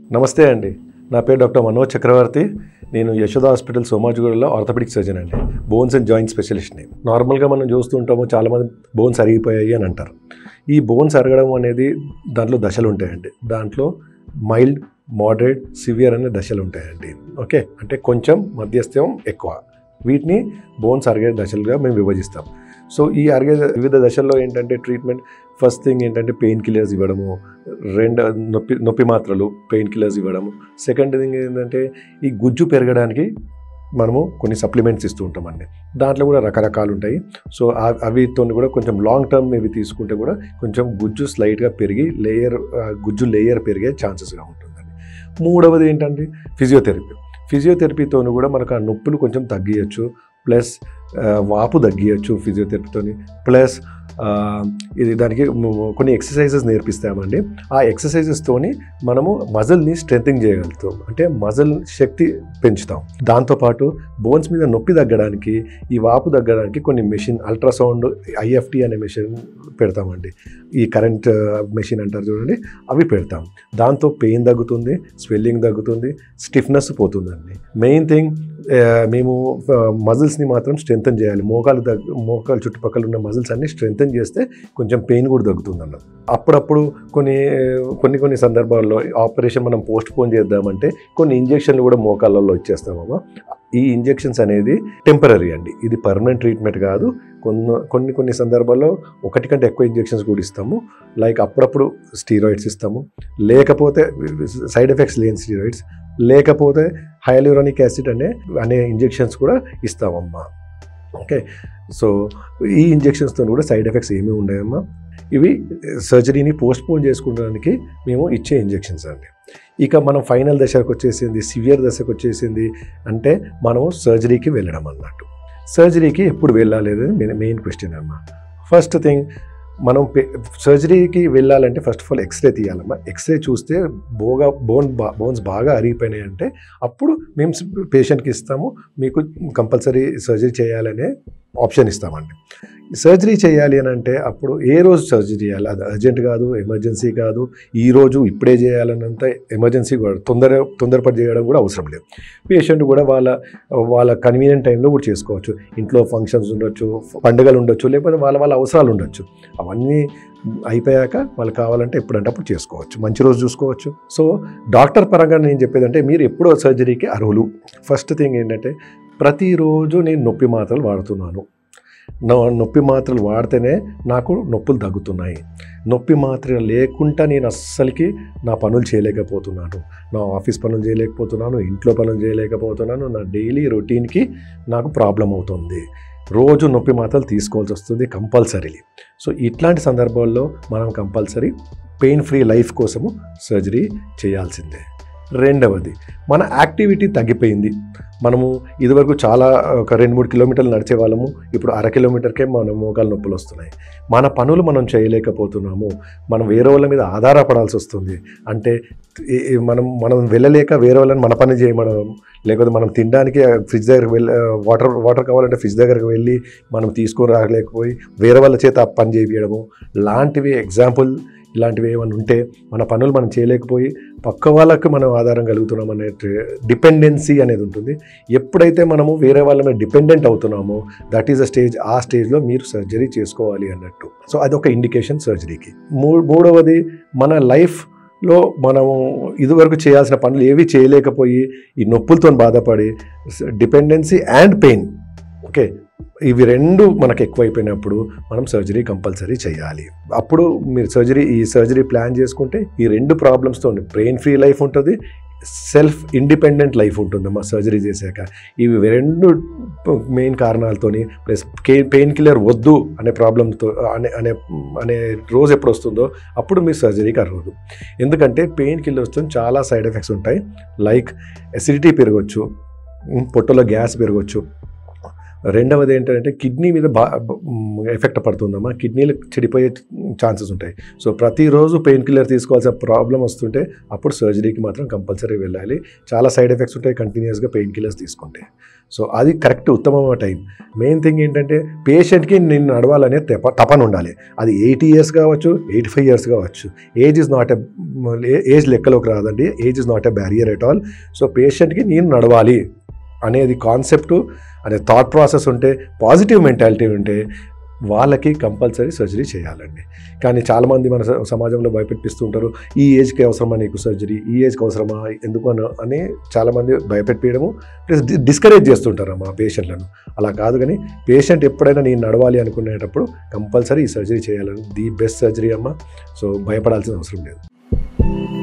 నమస్తే అండి నా పేరు డాక్టర్ మనోజ్ చక్రవర్తి నేను యశోద హాస్పిటల్ సోమాజిగూడలో ఆర్థోపెడిక్ సర్జన్ అండి బోన్స్ అండ్ జాయింట్ స్పెషలిస్ట్ని నార్మల్గా మనం చూస్తూ ఉంటాము చాలామంది బోన్స్ అరిగిపోయాయి అని అంటారు ఈ బోన్స్ అరగడం అనేది దాంట్లో దశలు ఉంటాయండి దాంట్లో మైల్డ్ మోడరేట్ సివియర్ అనే దశలు ఉంటాయండి ఓకే అంటే కొంచెం మధ్యస్థం ఎక్కువ వీటిని బోన్స్ అరిగే దశలుగా మేము విభజిస్తాం సో ఈ అరిగే వివిధ దశల్లో ఏంటంటే ట్రీట్మెంట్ ఫస్ట్ థింగ్ ఏంటంటే పెయిన్ కిల్లర్స్ ఇవ్వడము రెండు నొప్పి నొప్పి మాత్రలు పెయిన్ కిల్లర్స్ ఇవ్వడము సెకండ్ థింగ్ ఏంటంటే ఈ గుజ్జు పెరగడానికి మనము కొన్ని సప్లిమెంట్స్ ఇస్తూ ఉంటామండి దాంట్లో కూడా రకరకాలు ఉంటాయి సో ఆ- అవితో కూడా కొంచెం లాంగ్ టర్మ్ ఇవి తీసుకుంటే కూడా కొంచెం గుజ్జు స్లైట్గా పెరిగి లేయర్ గుజ్జు లేయర్ పెరిగే ఛాన్సెస్గా ఉంటుందండి మూడవది ఏంటంటే ఫిజియోథెరపీ ఫిజియోథెరపీతో కూడా మనకు ఆ నొప్పులు కొంచెం తగ్గియచ్చు ప్లస్ వాపు తగ్గియచ్చు ఫిజియోథెరపీతోని ప్లస్ ఇది దానికి ము- కొన్ని ఎక్సర్సైజెస్ నేర్పిస్తామండి ఆ ఎక్సర్సైజెస్తోని మనము మజిల్ని స్ట్రెంథింగ్ చేయగలుగుతాం అంటే మజిల్ శక్తి పెంచుతాం దాంతోపాటు బోన్స్ మీద నొప్పి తగ్గడానికి ఈ వాపు తగ్గడానికి కొన్ని మెషిన్ అల్ట్రాసౌండ్ ఐఎఫ్టి అనే మెషిన్ పెడతామండి ఈ కరెంట్ మెషిన్ అంటారు చూడండి అవి పెడతాం దాంతో పెయిన్ తగ్గుతుంది స్వెల్లింగ్ తగ్గుతుంది స్టిఫ్నెస్ పోతుందండి మెయిన్ థింగ్ మేము మజిల్స్ని మాత్రం స్ట్రెంథన్ చేయాలి మోకాలు దగ్గ మోకాలు చుట్టుపక్కల ఉన్న మజిల్స్ అన్ని స్ట్రెంథన్ చేస్తే కొంచెం పెయిన్ కూడా తగ్గుతుంది అన్నది అప్పుడప్పుడు కొన్ని కొన్ని కొన్ని సందర్భాల్లో ఆపరేషన్ మనం పోస్ట్ పోన్ చేద్దామంటే కొన్ని ఇంజెక్షన్లు కూడా మోకాళ్ళల్లో ఇచ్చేస్తామమ్మా ఈ ఇంజెక్షన్స్ అనేది టెంపరీ అండి ఇది పర్మనెంట్ ట్రీట్మెంట్ కాదు కొన్ని కొన్ని కొన్ని సందర్భాల్లో ఒకటి కంటే ఎక్కువ ఇంజెక్షన్స్ కూడా ఇస్తాము లైక్ అప్పుడప్పుడు స్టీరాయిడ్స్ ఇస్తాము లేకపోతే సైడ్ ఎఫెక్ట్స్ లేని స్టీరాయిడ్స్ లేకపోతే హైలూరానిక్ యాసిడ్ అనే అనే ఇంజెక్షన్స్ కూడా ఇస్తామమ్మా ఓకే సో ఈ ఇంజెక్షన్స్తో కూడా సైడ్ ఎఫెక్ట్స్ ఏమీ ఉండవమ్మా ఇవి సర్జరీని పోస్ట్ పోన్ చేసుకోవడానికి మేము ఇచ్చే ఇంజెక్షన్స్ అండి ఇక మనం ఫైనల్ దశకు వచ్చేసింది సివియర్ దశకు వచ్చేసింది అంటే మనము సర్జరీకి వెళ్ళడం అన్నట్టు సర్జరీకి ఎప్పుడు వెళ్ళాలి అనేది మెయిన్ మెయిన్ క్వశ్చన్ అమ్మా ఫస్ట్ థింగ్ మనం పే సర్జరీకి వెళ్ళాలంటే ఫస్ట్ ఆఫ్ ఆల్ ఎక్స్రే తీయాలమ్మా ఎక్స్రే చూస్తే బోగా బోన్ బా బోన్స్ బాగా అరిగిపోయినాయి అంటే అప్పుడు మేము పేషెంట్కి ఇస్తాము మీకు కంపల్సరీ సర్జరీ చేయాలనే ఆప్షన్ ఇస్తామండి సర్జరీ చేయాలి అని అంటే అప్పుడు ఏ రోజు సర్జరీ చేయాలి అది అర్జెంట్ కాదు ఎమర్జెన్సీ కాదు ఈ రోజు ఇప్పుడే చేయాలన్నంత ఎమర్జెన్సీ కూడా తొందర తొందరపడి చేయడం కూడా అవసరం లేదు పేషెంట్ కూడా వాళ్ళ వాళ్ళ కన్వీనియంట్ టైంలో కూడా చేసుకోవచ్చు ఇంట్లో ఫంక్షన్స్ ఉండొచ్చు పండుగలు ఉండొచ్చు లేకపోతే వాళ్ళ వాళ్ళ అవసరాలు ఉండొచ్చు అవన్నీ అయిపోయాక వాళ్ళు కావాలంటే ఎప్పుడంటే అప్పుడు చేసుకోవచ్చు మంచి రోజు చూసుకోవచ్చు సో డాక్టర్ పరంగా నేను చెప్పేది అంటే మీరు ఎప్పుడో సర్జరీకి అర్హులు ఫస్ట్ థింగ్ ఏంటంటే ప్రతిరోజు నేను నొప్పి మాత్రలు వాడుతున్నాను నా నొప్పి మాత్రలు వాడితేనే నాకు నొప్పులు తగ్గుతున్నాయి నొప్పి మాత్ర లేకుండా నేను అస్సలకి నా పనులు చేయలేకపోతున్నాను నా ఆఫీస్ పనులు చేయలేకపోతున్నాను ఇంట్లో పనులు చేయలేకపోతున్నాను నా డైలీ రొటీన్కి నాకు ప్రాబ్లం అవుతుంది రోజు నొప్పి మాత్రలు తీసుకోవాల్సి వస్తుంది కంపల్సరీ సో ఇట్లాంటి సందర్భాల్లో మనం కంపల్సరీ పెయిన్ ఫ్రీ లైఫ్ కోసము సర్జరీ చేయాల్సిందే రెండవది మన యాక్టివిటీ తగ్గిపోయింది మనము ఇదివరకు చాలా ఒక రెండు మూడు కిలోమీటర్లు నడిచే వాళ్ళము ఇప్పుడు అర కిలోమీటర్కే మన మోకాలు నొప్పులు వస్తున్నాయి మన పనులు మనం చేయలేకపోతున్నాము మనం వేరే వాళ్ళ మీద ఆధారపడాల్సి వస్తుంది అంటే ఈ- ఈ మనం మనం వెళ్ళలేక వేరే వాళ్ళని మన పని చేయమడం లేకపోతే మనం తినడానికి ఫ్రిడ్జ్ దగ్గరికి వెళ్ళి వాటర్ వాటర్ కావాలంటే ఫ్రిడ్జ్ దగ్గరికి వెళ్ళి మనం తీసుకొని రాలేకపోయి వేరే వాళ్ళ చేత ఆ పని చేయించడము లాంటివి ఎగ్జాంపుల్ ఇలాంటివి ఏమైనా ఉంటే మన పనులు మనం చేయలేకపోయి పక్క వాళ్ళకి మనం ఆధారం కలుగుతున్నాం అనే డిపెండెన్సీ అనేది ఉంటుంది ఎప్పుడైతే మనము వేరే వాళ్ళ మీద డిపెండెంట్ అవుతున్నామో దట్ ఈస్ అ స్టేజ్ ఆ స్టేజ్లో మీరు సర్జరీ చేసుకోవాలి అన్నట్టు సో అదొక ఇండికేషన్ సర్జరీకి మూ మూడవది మన లైఫ్లో మనము ఇదివరకు చేయాల్సిన పనులు ఏవి చేయలేకపోయి ఈ నొప్పులతో బాధపడి డిపెండెన్సీ అండ్ పెయిన్ ఓకే ఇవి రెండు మనకు ఎక్కువైపోయినప్పుడు మనం సర్జరీ కంపల్సరీ చేయాలి అప్పుడు మీరు సర్జరీ ఈ సర్జరీ ప్లాన్ చేసుకుంటే ఈ రెండు ప్రాబ్లమ్స్తో బ్రెయిన్ ఫ్రీ లైఫ్ ఉంటుంది సెల్ఫ్ ఇండిపెండెంట్ లైఫ్ ఉంటుందమ్మా సర్జరీ చేశాక ఇవి రెండు మెయిన్ కారణాలతోని ప్లస్ పెయిన్ కిల్లర్ వద్దు అనే ప్రాబ్లంతో అనే అనే అనే రోజు ఎప్పుడు వస్తుందో అప్పుడు మీరు సర్జరీకి అర్హదు ఎందుకంటే పెయిన్ కిల్లర్స్తో చాలా సైడ్ ఎఫెక్ట్స్ ఉంటాయి లైక్ ఎసిడిటీ పెరగవచ్చు ఉమ్, పొట్టలో గ్యాస్ పెరగవచ్చు రెండవది ఏంటంటే కిడ్నీ మీద బా ఎఫెక్ట్ పడుతుందమ్మా కిడ్నీలు చెడిపోయే ఛాన్సెస్ ఉంటాయి సో ప్రతిరోజు పెయిన్ కిల్లర్ తీసుకోవాల్సిన ప్రాబ్లం వస్తుంటే అప్పుడు సర్జరీకి మాత్రం కంపల్సరీ వెళ్ళాలి చాలా సైడ్ ఎఫెక్ట్స్ ఉంటాయి కంటిన్యూస్గా పెయిన్ కిల్లర్స్ తీసుకుంటే సో అది కరెక్ట్ ఉత్తమమైన టైం మెయిన్ థింగ్ ఏంటంటే పేషెంట్కి నేను నడవాలనే తప తపన ఉండాలి అది ఎయిటీ ఇయర్స్ కావచ్చు ఎయిటీ ఫైవ్ ఇయర్స్ కావచ్చు age is not a age లెక్కలోకి రాదండి age is not a barrier at all so పేషెంట్కి నేను నడవాలి అనేది కాన్సెప్ట్ అనే థాట్ ప్రాసెస్ ఉంటే పాజిటివ్ మెంటాలిటీ ఉంటే వాళ్ళకి కంపల్సరీ సర్జరీ చేయాలండి కానీ చాలామంది మన స- సమాజంలో భయపెట్టిస్తూ ఉంటారు ఈ ఏజ్కి అవసరమా నీకు సర్జరీ ఈ ఏజ్కి అవసరమా ఎందుకు అని అని చాలామంది భయపెట్టియడము ప్లస్ డి- డిస్కరేజ్ చేస్తుంటారు మా పేషెంట్లను అలా కాదు కానీ పేషెంట్ ఎప్పుడైనా నేను నడవాలి అనుకునేటప్పుడు కంపల్సరీ ఈ సర్జరీ చేయాలని ది బెస్ట్ సర్జరీ అమ్మ సో భయపడాల్సిన అవసరం లేదు